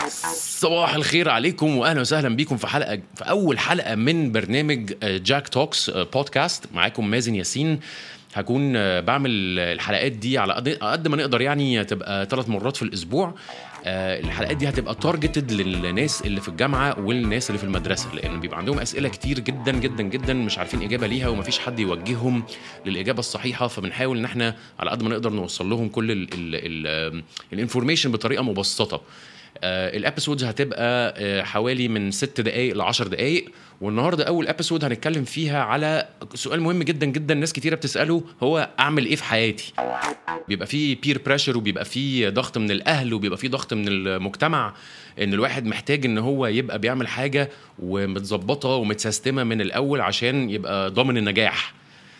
صباح الخير عليكم واهلا وسهلا بيكم في حلقه في اول حلقه من برنامج آه، جاك توكس آه، بودكاست معاكم مازن ياسين هكون آه، بعمل الحلقات دي على قد قد ما نقدر يعني تبقى ثلاث مرات في الاسبوع آه، الحلقات دي هتبقى تارجتد للناس اللي في الجامعه والناس اللي في المدرسه لان بيبقى عندهم اسئله كتير جدا جدا جدا مش عارفين اجابه ليها ومفيش حد يوجههم للاجابه الصحيحه فبنحاول ان احنا على قد ما نقدر نوصل لهم كل الانفورميشن بطريقه مبسطه آه الابيسودز هتبقى آه حوالي من 6 دقائق ل 10 دقائق والنهارده اول ابيسود هنتكلم فيها على سؤال مهم جدا جدا ناس كتيره بتساله هو اعمل ايه في حياتي بيبقى فيه بير بريشر وبيبقى فيه ضغط من الاهل وبيبقى فيه ضغط من المجتمع ان الواحد محتاج ان هو يبقى بيعمل حاجه ومتظبطه ومتسيستمه من الاول عشان يبقى ضامن النجاح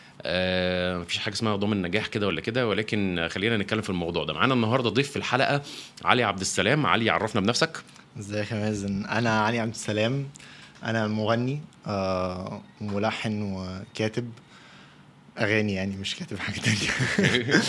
آه مفيش حاجه اسمها ضامن نجاح كده ولا كده ولكن خلينا نتكلم في الموضوع ده معانا النهارده ضيف في الحلقه علي عبد السلام علي عرفنا بنفسك ازيك يا مازن انا علي عبد السلام انا مغني آه ملحن وكاتب اغاني يعني مش كاتب حاجه تانية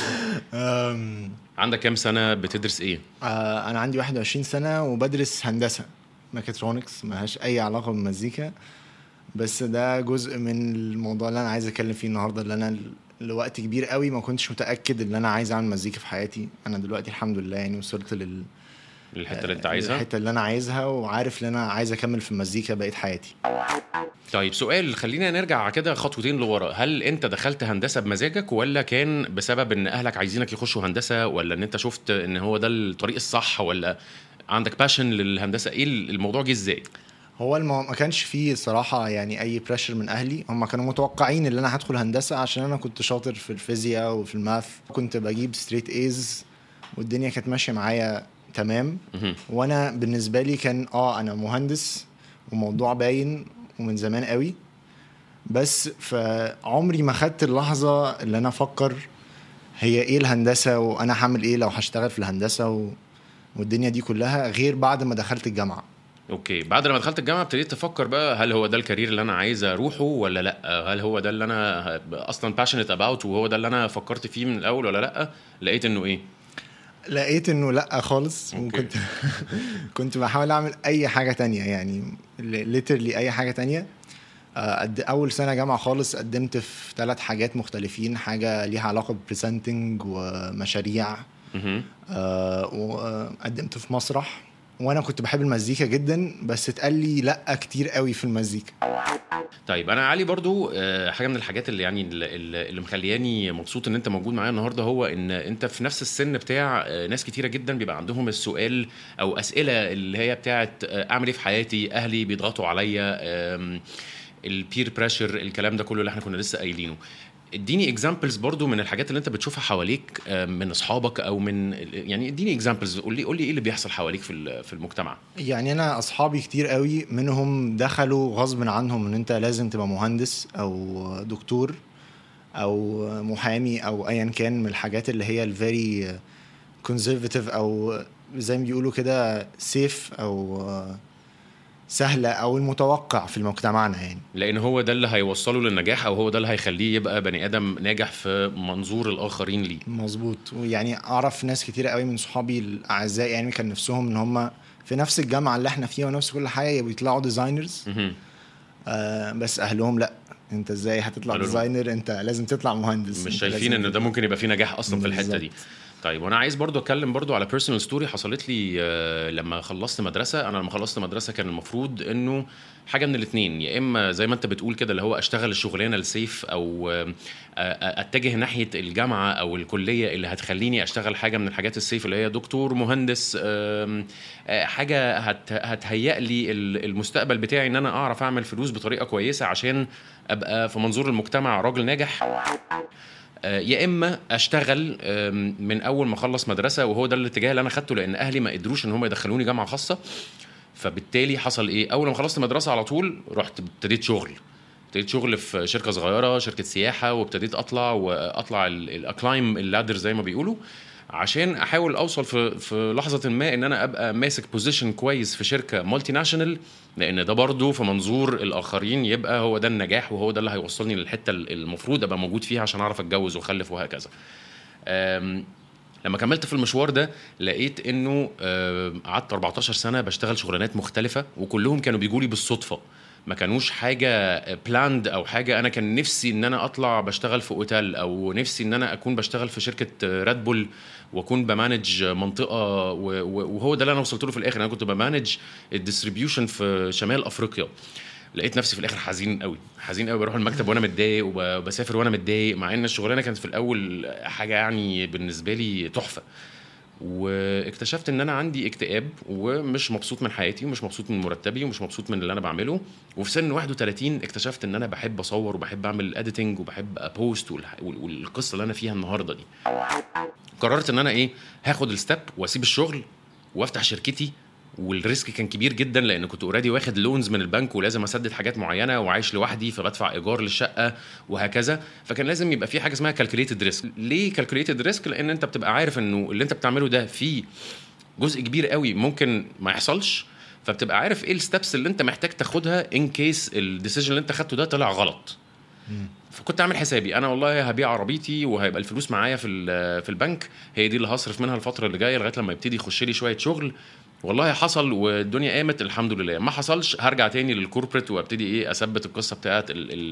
آم، عندك كام سنه بتدرس ايه آه انا عندي 21 سنه وبدرس هندسه ميكاترونكس ملهاش اي علاقه بالمزيكا بس ده جزء من الموضوع اللي انا عايز اتكلم فيه النهارده اللي انا لوقت كبير قوي ما كنتش متاكد ان انا عايز اعمل مزيكا في حياتي انا دلوقتي الحمد لله يعني وصلت لل الحته اللي انت عايزها الحته اللي انا عايزها وعارف ان انا عايز اكمل في المزيكا بقيه حياتي طيب سؤال خلينا نرجع كده خطوتين لورا هل انت دخلت هندسه بمزاجك ولا كان بسبب ان اهلك عايزينك يخشوا هندسه ولا ان انت شفت ان هو ده الطريق الصح ولا عندك باشن للهندسه ايه الموضوع جه ازاي هو المو... ما كانش فيه صراحة يعني أي بريشر من أهلي هم كانوا متوقعين إن أنا هدخل هندسة عشان أنا كنت شاطر في الفيزياء وفي الماث كنت بجيب ستريت ايز والدنيا كانت ماشية معايا تمام مهم. وأنا بالنسبة لي كان آه أنا مهندس وموضوع باين ومن زمان قوي بس فعمري ما خدت اللحظة اللي أنا أفكر هي إيه الهندسة وأنا هعمل إيه لو هشتغل في الهندسة و... والدنيا دي كلها غير بعد ما دخلت الجامعة اوكي بعد لما دخلت الجامعه ابتديت تفكر بقى هل هو ده الكارير اللي انا عايز اروحه ولا لا هل هو ده اللي انا اصلا باشنت اباوت وهو ده اللي انا فكرت فيه من الاول ولا لا لقيت انه ايه لقيت انه لا خالص أوكي. وكنت كنت بحاول اعمل اي حاجه تانية يعني ليترلي اي حاجه تانية آه، قد اول سنه جامعه خالص قدمت في ثلاث حاجات مختلفين حاجه ليها علاقه ببريزنتنج ومشاريع مهم. آه، وقدمت في مسرح وانا كنت بحب المزيكا جدا بس اتقال لي لا كتير قوي في المزيكا طيب انا علي برضو آه، حاجه من الحاجات اللي يعني اللي- اللي اللي مخلياني مبسوط ان انت موجود معايا النهارده هو ان انت في نفس السن بتاع آه، ناس كتيره جدا بيبقى عندهم السؤال او اسئله اللي هي بتاعت آه، اعمل ايه في حياتي اهلي بيضغطوا عليا آم، البير بريشر الكلام ده كله اللي احنا كنا لسه قايلينه اديني اكزامبلز برضو من الحاجات اللي انت بتشوفها حواليك آه، من اصحابك او من يعني اديني اكزامبلز قول لي قول لي ايه اللي بيحصل حواليك في ال- في المجتمع يعني انا اصحابي كتير قوي منهم دخلوا غصب عنهم ان انت لازم تبقى مهندس او دكتور او محامي او ايا كان من الحاجات اللي هي الفيري كونزرفاتيف او زي ما بيقولوا كده سيف او سهله او المتوقع في مجتمعنا يعني لان هو ده اللي هيوصله للنجاح او هو ده اللي هيخليه يبقى بني ادم ناجح في منظور الاخرين ليه مظبوط ويعني اعرف ناس كتير قوي من صحابي الاعزاء يعني كان نفسهم ان هم في نفس الجامعه اللي احنا فيها ونفس كل حاجه يبقوا يطلعوا ديزاينرز مهم. آه بس اهلهم لا انت ازاي هتطلع قالوا له- ديزاينر انت لازم تطلع مهندس مش انت شايفين لازم ان ده ممكن يبقى فيه نجاح اصلا في الحته دي بالظبط. طيب وانا عايز برضو اتكلم برضو على بيرسونال ستوري حصلت لي آه، لما خلصت مدرسه انا لما خلصت مدرسه كان المفروض انه حاجه من الاثنين يا اما زي ما انت بتقول كده اللي هو اشتغل الشغلانه السيف او آه، آه، اتجه ناحيه الجامعه او الكليه اللي هتخليني اشتغل حاجه من الحاجات السيف اللي هي دكتور مهندس آم، آه، حاجه هت هتهيئ لي ال- المستقبل بتاعي ان انا اعرف اعمل فلوس بطريقه كويسه عشان ابقى في منظور المجتمع راجل ناجح آه، يا اما اشتغل آم، من اول ما اخلص مدرسه وهو ده الاتجاه اللي انا خدته لان اهلي ما قدروش ان هم يدخلوني جامعه خاصه فبالتالي حصل ايه اول ما خلصت مدرسه على طول رحت ابتديت شغل ابتديت شغل في شركه صغيره شركه سياحه وابتديت اطلع واطلع الاكلايم اللادر زي ما بيقولوا عشان احاول اوصل في في لحظه ما ان انا ابقى ماسك بوزيشن كويس في شركه مالتي ناشونال لان ده برضو في منظور الاخرين يبقى هو ده النجاح وهو ده اللي هيوصلني للحته المفروض ابقى موجود فيها عشان اعرف اتجوز واخلف وهكذا أم، لما كملت في المشوار ده لقيت انه آه، قعدت 14 سنه بشتغل شغلانات مختلفه وكلهم كانوا بيجوا لي بالصدفه ما كانوش حاجه بلاند او حاجه انا كان نفسي ان انا اطلع بشتغل في اوتيل او نفسي ان انا اكون بشتغل في شركه ريد بول واكون بمانج منطقه و- و- وهو ده اللي انا وصلت له في الاخر انا كنت بمانج الديستريبيوشن في شمال افريقيا لقيت نفسي في الاخر حزين قوي حزين قوي بروح المكتب وانا متضايق وب- وبسافر وانا متضايق مع ان الشغلانه كانت في الاول حاجه يعني بالنسبه لي تحفه واكتشفت ان انا عندي اكتئاب ومش مبسوط من حياتي ومش مبسوط من مرتبي ومش مبسوط من اللي انا بعمله وفي سن 31 اكتشفت ان انا بحب اصور وبحب اعمل اديتنج وبحب ابوست والح- وال- والقصه اللي انا فيها النهارده دي قررت ان انا ايه هاخد الستep واسيب الشغل وافتح شركتي والريسك كان كبير جدا لان كنت اوريدي واخد لونز من البنك ولازم اسدد حاجات معينه وعايش لوحدي فبدفع ايجار للشقه وهكذا فكان لازم يبقى في حاجه اسمها كالكوليتد ريسك ليه كالكوليتد ريسك لان انت بتبقى عارف انه اللي انت بتعمله ده فيه جزء كبير قوي ممكن ما يحصلش فبتبقى عارف ايه الستبس اللي انت محتاج تاخدها ان كيس الديسيجن اللي انت خدته ده طلع غلط فكنت عامل حسابي انا والله هبيع عربيتي وهيبقى الفلوس معايا في ال- في البنك هي دي اللي هصرف منها الفتره اللي جايه لغايه لما يبتدي يخش لي شويه شغل والله حصل والدنيا قامت الحمد لله ما حصلش هرجع تاني للكوربريت وابتدي ايه اثبت القصه بتاعت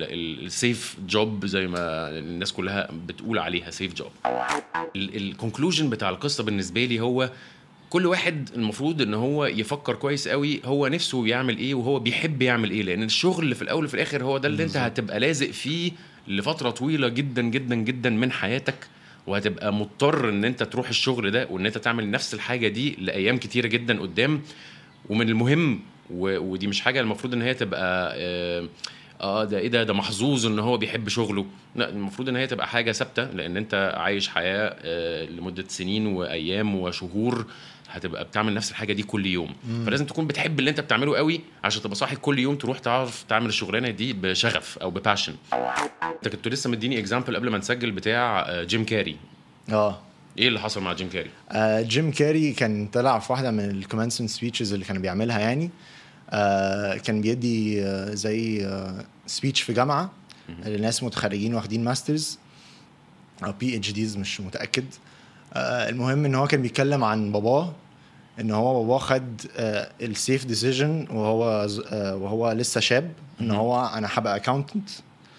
السيف جوب زي ما الناس كلها بتقول عليها سيف جوب الكونكلوجن بتاع القصه بالنسبه لي هو كل واحد المفروض ان هو يفكر كويس قوي هو نفسه يعمل ايه وهو بيحب يعمل ايه لان الشغل في الاول وفي الاخر هو ده اللي انت هتبقى لازق فيه لفتره طويله جدا جدا جدا من حياتك وهتبقى مضطر ان انت تروح الشغل ده وان انت تعمل نفس الحاجه دي لايام كتيره جدا قدام ومن المهم و... ودي مش حاجه المفروض ان هي تبقى آه اه ده ايه ده ده محظوظ ان هو بيحب شغله لا المفروض ان هي تبقى حاجه ثابته لان انت عايش حياه آه لمده سنين وايام وشهور هتبقى بتعمل نفس الحاجه دي كل يوم مم. فلازم تكون بتحب اللي انت بتعمله قوي عشان تبقى صاحي كل يوم تروح تعرف تعمل الشغلانه دي بشغف او بباشن انت كنت لسه مديني اكزامبل قبل ما نسجل بتاع آه، جيم كاري اه ايه اللي حصل مع جيم كاري آه، جيم كاري كان طلع في واحده من الكومنسمنت سبيتشز اللي كان بيعملها يعني آه، كان بيدي آه، زي سبيتش في جامعه لناس متخرجين واخدين ماسترز او بي اتش ديز مش متاكد آه، المهم ان هو كان بيتكلم عن باباه ان هو باباه خد السيف ديسيجن وهو ز- آه، وهو لسه شاب ان مهم. هو انا هبقى اكاونتنت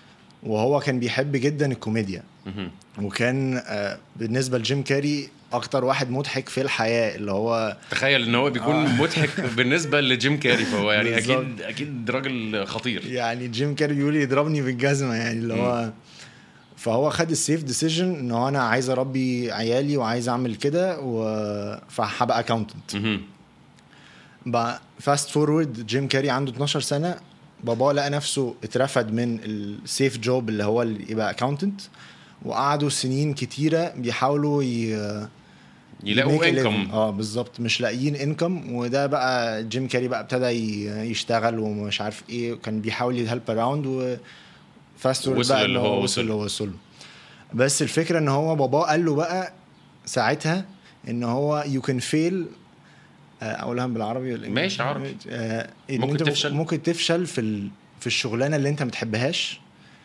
وهو كان بيحب جدا الكوميديا مهم. وكان آه، بالنسبه لجيم كاري اكتر واحد مضحك في الحياه اللي هو تخيل ان هو بيكون آه. مضحك بالنسبه لجيم كاري فهو يعني بالظبط. اكيد اكيد راجل خطير يعني جيم كاري بيقول لي يضربني بالجزمه يعني اللي هو فهو خد السيف ديسيجن ان هو انا عايز اربي عيالي وعايز اعمل كده و... فهبقى اكاونتنت مهم. بقى فاست فورورد جيم كاري عنده 12 سنه باباه لقى نفسه اترفد من السيف جوب اللي هو اللي يبقى اكاونتنت وقعدوا سنين كتيره بيحاولوا ي... يلاقوا make a living. انكم اه بالظبط مش لاقيين انكم وده بقى جيم كاري بقى ابتدى ي- يشتغل ومش عارف ايه وكان بيحاول يهلب اراوند و فاست فورورد وصل بقى اللي إن هو وصل وصل. اللي هو وصل له. بس الفكره ان هو باباه قال له بقى ساعتها ان هو يو كان فيل اقولها بالعربي ولا إنجليزي؟ ماشي عربي. آه إن ممكن أنت تفشل. ممكن تفشل في ال... في الشغلانه اللي انت ما بتحبهاش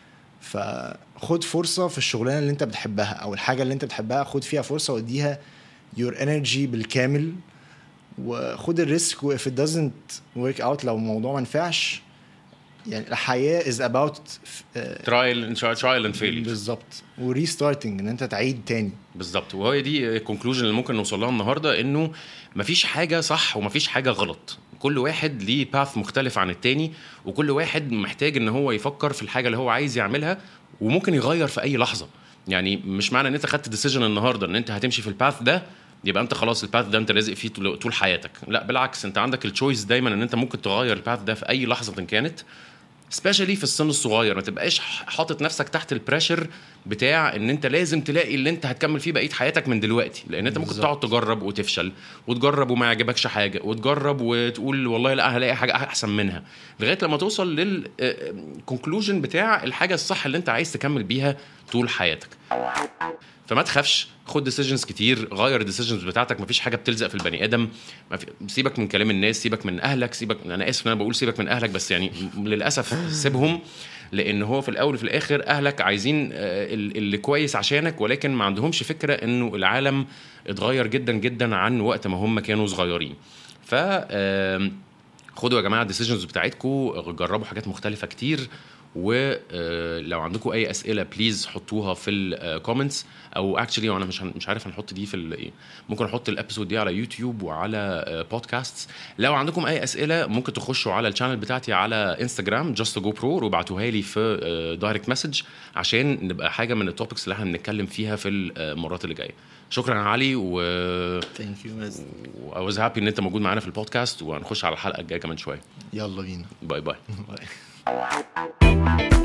فخد فرصه في الشغلانه اللي انت بتحبها او الحاجه اللي انت بتحبها خد فيها فرصه واديها يور انرجي بالكامل وخد الريسك و if it doesn't work out لو الموضوع ما نفعش يعني الحياه is about ترايل ترايل اند فيل بالظبط وريستارتنج ان انت تعيد تاني بالظبط وهي دي الكونكلوجن اللي ممكن نوصل لها النهارده انه مفيش حاجه صح ومفيش حاجه غلط كل واحد ليه باث مختلف عن التاني وكل واحد محتاج ان هو يفكر في الحاجه اللي هو عايز يعملها وممكن يغير في اي لحظه يعني مش معنى ان انت خدت ديسيجن النهارده ان انت هتمشي في الباث ده يبقى انت خلاص الباث ده انت لازق فيه طول طول حياتك لا بالعكس انت عندك التشويس دايما ان انت ممكن تغير الباث ده في اي لحظه كانت سبيشالي في السن الصغير ما تبقاش حاطط نفسك تحت البريشر بتاع ان انت لازم تلاقي اللي انت هتكمل فيه بقيه حياتك من دلوقتي لان انت ممكن بالظبط. تقعد تجرب وتفشل وتجرب وما يعجبكش حاجه وتجرب وتقول والله لا هلاقي حاجه احسن منها لغايه لما توصل للكونكلوجن بتاع الحاجه الصح اللي انت عايز تكمل بيها طول حياتك فما تخافش خد ديسيجنز كتير غير الديسيجنز بتاعتك مفيش حاجه بتلزق في البني ادم ما في... سيبك من كلام الناس سيبك من اهلك سيبك انا اسف ان انا بقول سيبك من اهلك بس يعني م- للاسف سيبهم لان هو في الاول وفي الاخر اهلك عايزين آه، ال- اللي كويس عشانك ولكن ما عندهمش فكره انه العالم اتغير جدا جدا عن وقت ما هم كانوا صغيرين ف آم، خدوا يا جماعه الديسيجنز بتاعتكم جربوا حاجات مختلفه كتير ولو عندكم اي اسئله بليز حطوها في الكومنتس او اكشلي انا مش هن- مش عارف هنحط دي في ال- إيه. ممكن احط الابيسود دي على يوتيوب وعلى بودكاست لو عندكم اي اسئله ممكن تخشوا على الشانل بتاعتي على انستجرام جاست جو برو وابعتوها لي في دايركت مسج عشان نبقى حاجه من التوبكس اللي احنا بنتكلم فيها في المرات اللي جايه شكرا يا علي و ثانك يو I was happy ان انت موجود معانا في البودكاست وهنخش على الحلقه الجايه كمان شويه يلا بينا باي باي باي